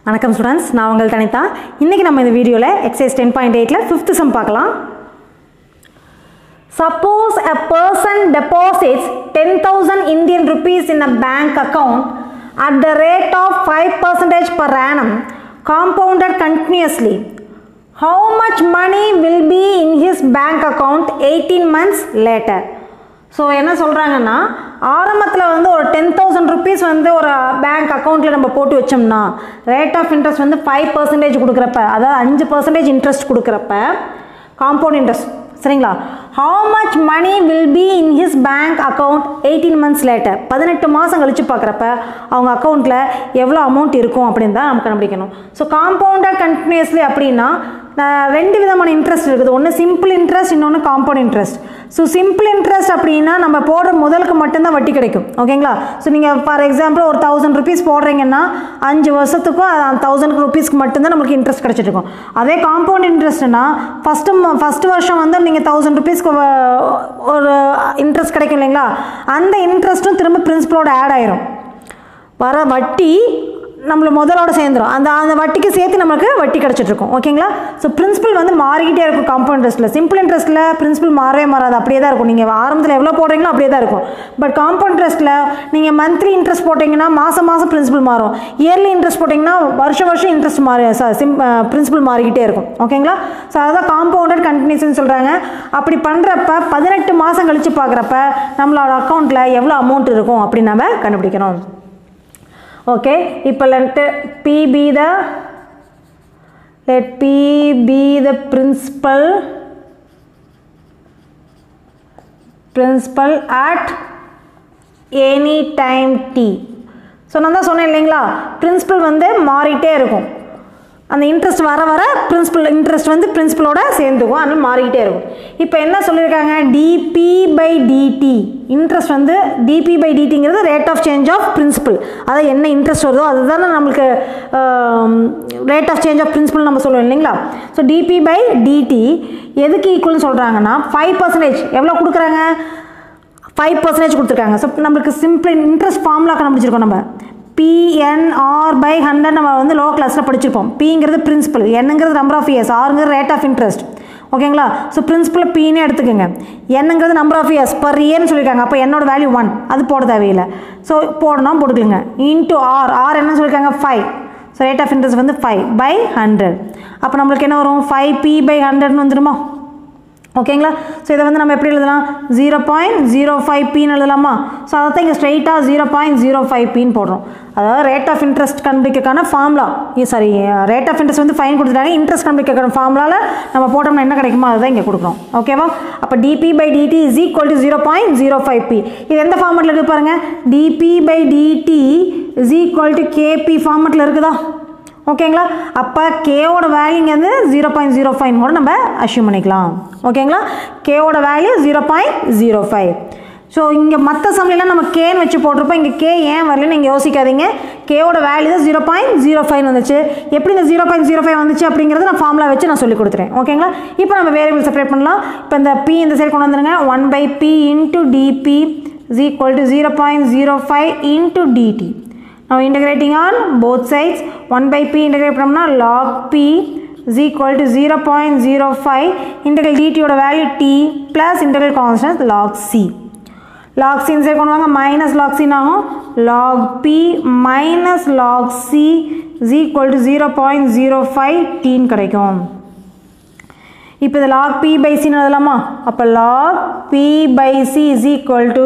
வணக்கம் ஸ்டூடெண்ட்ஸ் நான் உங்கள் தனிதா இன்றைக்கி நம்ம இந்த வீடியோவில் எக்ஸைஸ் டென் பாயிண்ட் எயிட்டில் ஃபிஃப்த் சம் பார்க்கலாம் Suppose a person deposits 10,000 Indian rupees in a bank account at the rate of 5% per annum, compounded continuously. How much money will be in his bank account 18 months later? So என்ன சொல்கிறாங்கன்னா ஆரம்பத்தில் வந்து ஒரு ten thousand rupees வந்து ஒரு bank அக்கௌண்ட்டில் நம்ம போட்டு வச்சோம்னா ரேட் ஆஃப் இன்ட்ரெஸ்ட் வந்து ஃபைவ் பர்சன்டேஜ் கொடுக்குறப்ப அதாவது அஞ்சு பர்சன்டேஜ் இன்ட்ரெஸ்ட் கொடுக்குறப்ப காம்பவுண்ட் இன்ட்ரெஸ்ட் சரிங்களா how much money will be in his bank account eighteen months later பதினெட்டு மாதம் கழித்து பார்க்குறப்ப அவங்க அக்கௌண்ட்டில் எவ்வளோ அமௌண்ட் இருக்கும் அப்படின்னு தான் நம்ம கண்டுபிடிக்கணும் ஸோ காம்பவுண்டட் கண்டினியூஸ்லி அப்படின்னா நான் ரெண்டு விதமான இன்ட்ரெஸ்ட் இருக்குது ஒன்று சிம்பிள் இன்ட்ரெஸ்ட் இன்னொன்று compound interest so simple interest அப்படின்னா நம்ம போடுற முதலுக்கு மட்டும்தான் வட்டி கிடைக்கும் ஓகேங்களா ஸோ நீங்கள் ஃபார் எக்ஸாம்பிள் ஒரு தௌசண்ட் ருபீஸ் போடுறீங்கன்னா அஞ்சு வருஷத்துக்கும் தௌசண்ட் ருபீஸ்க்கு மட்டும்தான் நமக்கு இன்ட்ரெஸ்ட் கிடச்சிட்டு இருக்கும் அதே காம்பவுண்ட் இன்ட்ரெஸ்ட்னா ஃபஸ்ட்டு ஃபஸ்ட்டு வருஷம் வந்து நீங்கள் தௌசண்ட் ருபீஸ்க்கு ஒரு இன்ட்ரெஸ்ட் கிடைக்கும் இல்லைங்களா அந்த இன்ட்ரெஸ்ட்டும் திரும்ப பிரின்சிபலோட ஆட் ஆயிரும் வர வட்டி நம்மள முதலோட சேர்ந்துடும் அந்த அந்த வட்டிக்கு சேர்த்து நமக்கு வட்டி கிடச்சிட்டு இருக்கும் ஓகேங்களா ஸோ பிரின்சிபல் வந்து மாறிக்கிட்டே இருக்கும் காம்பவுண்ட் இன்ட்ரெஸ்ட்டில் சிம்பிள் இன்ட்ரெஸ்ட்டில் பிரின்சிபல் மாறவே மாறாது அப்படியே தான் இருக்கும் நீங்கள் ஆரம்பத்தில் எவ்வளோ போடுறீங்களோ அப்படியே தான் இருக்கும் பட் காம்பவுண்ட் இன்ட்ரெஸ்ட்டில் நீங்கள் மந்த்லி இன்ட்ரெஸ்ட் போட்டிங்கன்னா மாதம் மாதம் பிரின்சிபல் மாறும் இயர்லி இன்ட்ரெஸ்ட் போட்டிங்கன்னா வருஷம் வருஷம் இன்ட்ரெஸ்ட் மாறி சிம் பிரின்சிபல் மாறிக்கிட்டே இருக்கும் ஓகேங்களா ஸோ அதான் காம்பவுண்டட் கண்டினியூஸ்னு சொல்கிறாங்க அப்படி பண்ணுறப்ப பதினெட்டு மாதம் கழித்து பார்க்குறப்ப நம்மளோட அக்கௌண்ட்டில் எவ்வளோ அமௌண்ட் இருக்கும் அப்படின்னு நம்ம கண்டுபிடிக்கணும் okay இப்போ let p be the let p be the principal principal at any time t so நான் தான் சொன்னேன் இல்லைங்களா பிரின்சிபல் வந்து மாறிட்டே இருக்கும் அந்த இன்ட்ரெஸ்ட் வர வர பிரின்சிபல் இன்ட்ரெஸ்ட் வந்து பிரின்சிபலோட சேர்ந்துக்கும் அதனால் மாறிக்கிட்டே இருக்கும் இப்போ என்ன சொல்லியிருக்காங்க டிபி பை டிடி இன்ட்ரெஸ்ட் வந்து டிபி பை டிடிங்கிறது rate of change of principal அதாவது என்ன இன்ட்ரெஸ்ட் வருதோ அதுதானே நம்மளுக்கு rate of change of principal நம்ம சொல்லுவோம் இல்லைங்களா ஸோ டிபி பை டிடி எதுக்கு ஈக்குவல்னு சொல்கிறாங்கன்னா ஃபைவ் பர்சன்டேஜ் எவ்வளோ கொடுக்குறாங்க ஃபைவ் பர்சன்டேஜ் கொடுத்துருக்காங்க ஸோ நம்மளுக்கு சிம்பிள் இன்ட்ரெஸ்ட் ஃபார்முலா கண்டுபிடிச்சிருக்கோம் நம்ம பிஎன்ஆர் பை ஹண்ட்ரட் நம்ம வந்து லோ கிளாஸில் படிச்சிருப்போம் பிங்கிறது பிரின்சிபல் என்னங்கிறது நம்பர் ஆஃப் இயர்ஸ் ஆறுங்கிறது ரேட் ஆஃப் இன்ட்ரெஸ்ட் ஓகேங்களா ஸோ பிரின்சிபல் பின்னே எடுத்துக்கோங்க என்னங்கிறது நம்பர் ஆஃப் இயர்ஸ் பர் இயர்னு சொல்லியிருக்காங்க அப்போ என்னோட வேல்யூ ஒன் அது போட தேவையில்லை ஸோ போடணும் போட்டுக்கோங்க இன்ட்டு ஆர் ஆர் என்ன சொல்லியிருக்காங்க five so rate of interest வந்து ஃபைவ் பை ஹண்ட்ரட் அப்போ நம்மளுக்கு என்ன வரும் ஃபைவ் பி பை ஹண்ட்ரட்னு வந்துடுமா ஓகேங்களா ஸோ இதை வந்து நம்ம எப்படி எழுதலாம் ஜீரோ பாயிண்ட் ஜீரோ ஃபைவ் பின்னு எழுதலாமா ஸோ அதை தான் இங்கே ஸ்ட்ரைட்டாக ஜீரோ பாயிண்ட் ஜீரோ ஃபைவ் பின்னு போடுறோம் அதாவது ரேட் ஆஃப் இன்ட்ரெஸ்ட் கண்டுபிடிக்கிறதுக்கான formula sorry rate of interest வந்து ஃபைன் கொடுத்துட்டாங்க இன்ட்ரெஸ்ட் கண்டுபிடிக்கிறக்கான ஃபார்முலாவில் நம்ம போட்டோம்னா என்ன கிடைக்குமோ அதுதான் இங்கே கொடுக்குறோம் ஓகேவா அப்போ DP by DT is equal to zero point zero five P இது எந்த ஃபார்மெட்டில் இருக்குது பாருங்கள் DP by DT is equal to KP ஃபார்மெட்டில் இருக்குதா ஓகேங்களா அப்போ கேவோட வேல்யூங்க வந்து ஜீரோ பாயிண்ட் ஜீரோ ஃபைவ் கூட நம்ம அஷ்யூம் பண்ணிக்கலாம் ஓகேங்களா கேவோட value zero point zero five so இங்கே மற்ற சம்லாம் நம்ம கேன்னு வச்சு போட்டிருப்போம் இங்கே கே ஏன் வரலன்னு நீங்கள் யோசிக்காதீங்க கேவோட வேல்யூ தான் ஜீரோ பாயிண்ட் ஜீரோ ஃபைவ் வந்துச்சு எப்படி இந்த ஜீரோ பாயிண்ட் ஜீரோ ஃபைவ் வந்துச்சு அப்படிங்கிறது நான் ஃபார்முலா வச்சு நான் சொல்லி கொடுத்துறேன் ஓகேங்களா இப்போ நம்ம வேரியபிள் செப்பரேட் பண்ணலாம் இப்போ இந்த பி இந்த சைடு கொண்டு வந்துருங்க one by P into DP is equal to zero point zero five into DT Now integrating on both sides 1 by p integrate பண்ணோம்னா log p is equal to 0.05 integral dt ஓட value t plus integral constant log c log c இந்த கொண்டு வாங்க minus log c ஆகும் log p minus log c is equal to 0.05 t கிடைக்கும் இப்போ இது log p by c எழுதலாமா அப்போ log p by c is equal to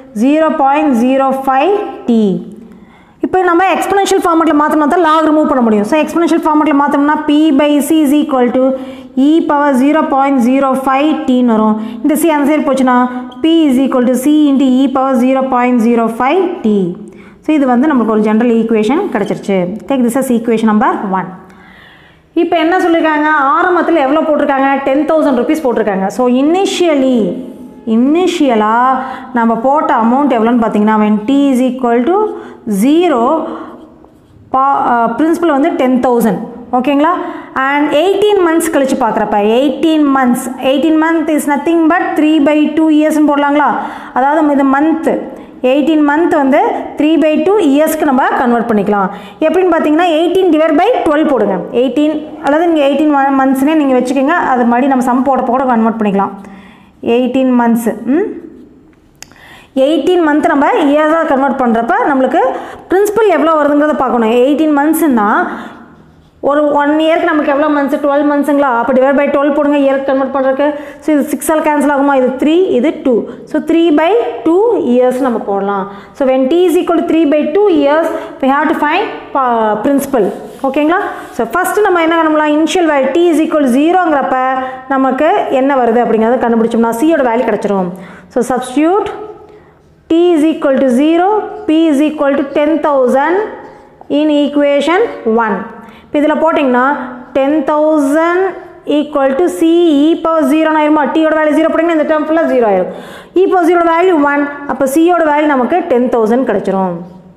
0.05 t இப்போ நம்ம எக்ஸ்பனன்ஷியல் ஃபார்மெட்டில் மாற்றினா தான் லாக் ரிமூவ் பண்ண முடியும் ஸோ எக்ஸ்பனன்ஷியல் ஃபார்மெட்டில் மாற்றோம்னா P by C is equal to e power zero point zero five டீன்னு வரும் இந்த சி அந்த சைடு போச்சுன்னா P is equal to C into e power zero point zero five t so இது வந்து நம்மளுக்கு ஒரு ஜென்ரல் ஈக்குவேஷன் கிடச்சிருச்சு take this as equation number one இப்போ என்ன சொல்லியிருக்காங்க ஆரம்பத்தில் எவ்வளோ போட்டிருக்காங்க டென் தௌசண்ட் ருபீஸ் போட்டிருக்காங்க ஸோ இனிஷியலி இனிஷியலாக நம்ம போட்ட அமௌண்ட் எவ்வளோன்னு பார்த்தீங்கன்னா when t is equal to zero பா பிரின்சிபல் வந்து டென் தௌசண்ட் ஓகேங்களா அண்ட் எயிட்டீன் மந்த்ஸ் கழிச்சு பார்க்குறப்ப eighteen months eighteen month is nothing but three by two இயர்ஸ்னு போடலாங்களா அதாவது இது மந்த்து எயிட்டீன் மந்த் வந்து த்ரீ பை டூ இயர்ஸ்க்கு நம்ம கன்வெர்ட் பண்ணிக்கலாம் எப்படின்னு பார்த்தீங்கன்னா எயிட்டீன் டிவைட் பை டுவெல் போடுங்க எயிட்டீன் அல்லது நீங்கள் எயிட்டீன் மந்த்ஸ்னே நீங்கள் வச்சுக்கோங்க அது மாதிரி நம்ம சம் போடப்போ கூட கன்வெர்ட் பண்ணிக்கலாம் எயிட்டீன் மந்த்ஸு ம் எயிட்டீன் மந்த் நம்ம இயர்ஸாக கன்வெர்ட் பண்ணுறப்ப நம்மளுக்கு பிரின்சிபல் எவ்வளோ வருதுங்கிறத பார்க்கணும் எயிட்டீன் மந்த்ஸ்னா ஒரு ஒன் இயர்க்கு நமக்கு எவ்வளோ மந்த்ஸ் டுவெல் மந்த்ஸுங்களா அப்போ டிவைட் பை டுவெல் போடுங்க இயர்க்கு கன்வெர்ட் பண்ணுறதுக்கு ஸோ இது சிக்ஸால் கேன்சல் ஆகுமா இது த்ரீ இது two so three by two years நம்ம போடலாம் so when t is equal three by two years we have to find principal ஓகேங்களா ஸோ ஃபஸ்ட்டு நம்ம என்ன பண்ணலாம் initial value t is equal ஜீரோங்கிறப்ப நமக்கு என்ன வருது அப்படிங்கிறத கண்டுபிடிச்சோம்னா சியோட வேல்யூ கிடச்சிரும் so substitute t is equal to 0 p is equal to 10000 in equation 1 இப்போ இதில் போட்டிங்கன்னா 10000 equal to c e power 0 ஆயிருமா t யோட வேல்யூ 0 போட்டிங்கன்னா இந்த டேர்ம் ஃபுல்லாக 0 ஆயிரும் e power 0 வேல்யூ 1 அப்போ c யோட வேல்யூ நமக்கு 10000 கிடைச்சிரும்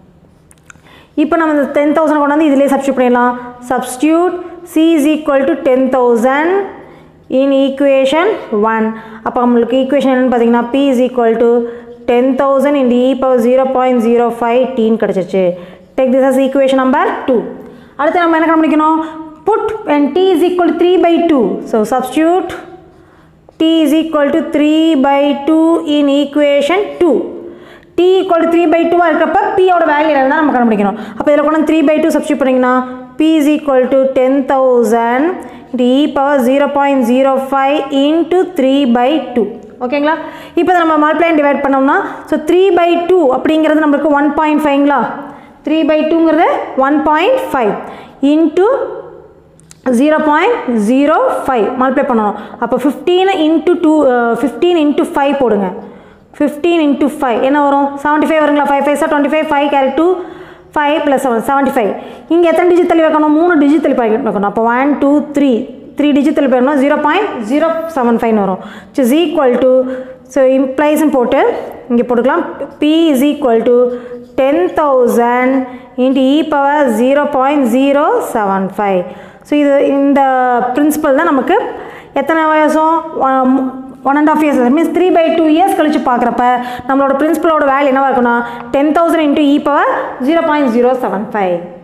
இப்போ நம்ம இந்த டென் தௌசண்ட் கொண்டு வந்து இதிலே சப்ஸ்டியூட் பண்ணிடலாம் substitute C is equal to ten thousand in equation one அப்போ நம்மளுக்கு ஈக்குவேஷன் என்னன்னு பார்த்தீங்கன்னா P is equal to ten thousand in e power zero point zero five t கிடச்சிருச்சு take this as equation number two அடுத்து நம்ம என்ன கண்டுபிடிக்கணும் put when t is equal to 3 by 2 so substitute t is equal to 3 by 2 in equation 2 t equal to 3 by 2 இருக்கப்ப p ஓட value என்ன நம்ம கண்டுபிடிக்கணும் அப்போ இதில் கொண்டு த்ரீ பை டூ சப்ஸ்டியூட் பண்ணிங்கன்னா p is equal to ten thousand into e power zero point zero five into three by two ஓகேங்களா இப்போ இதை நம்ம மல்டிப்ளை டிவைட் பண்ணோம்னா ஸோ த்ரீ பை டூ அப்படிங்கிறது நம்மளுக்கு ஒன் பாயிண்ட் ஃபைவ்ங்களா த்ரீ பை டூங்கிறது one point five into zero point zero five multiply பண்ணணும் அப்போ fifteen into two fifteen into five போடுங்க ஃபிஃப்டீன் இன்ட்டு ஃபைவ் என்ன வரும் செவன்ட்டி ஃபைவ் வருங்களா five five sir twenty five five carry two five plus seven seventy five இங்கே எத்தனை digit தள்ளி வைக்கணும் மூணு டிஜிட் தள்ளி வைக்கணும் அப்போ one two three three digit தள்ளி போயிடணும் ஜீரோ பாயிண்ட் ஜீரோ செவன் ஃபைவ்னு வரும் இஸ் ஈக்குவல் டு ஸோ இம்ப்ளைஸ்ன்னு போட்டு இங்கே போட்டுக்கலாம் P is equal to ten thousand into e power zero point zero seven five so இது இந்த பிரின்சிபல் தான் நமக்கு எத்தனை வருஷம் one and half years means three by two years கழிச்சு பார்க்குறப்ப நம்மளோட பிரின்சிபலோட வேல்யூ என்னவா இருக்குன்னா ten thousand into e power zero point zero seven five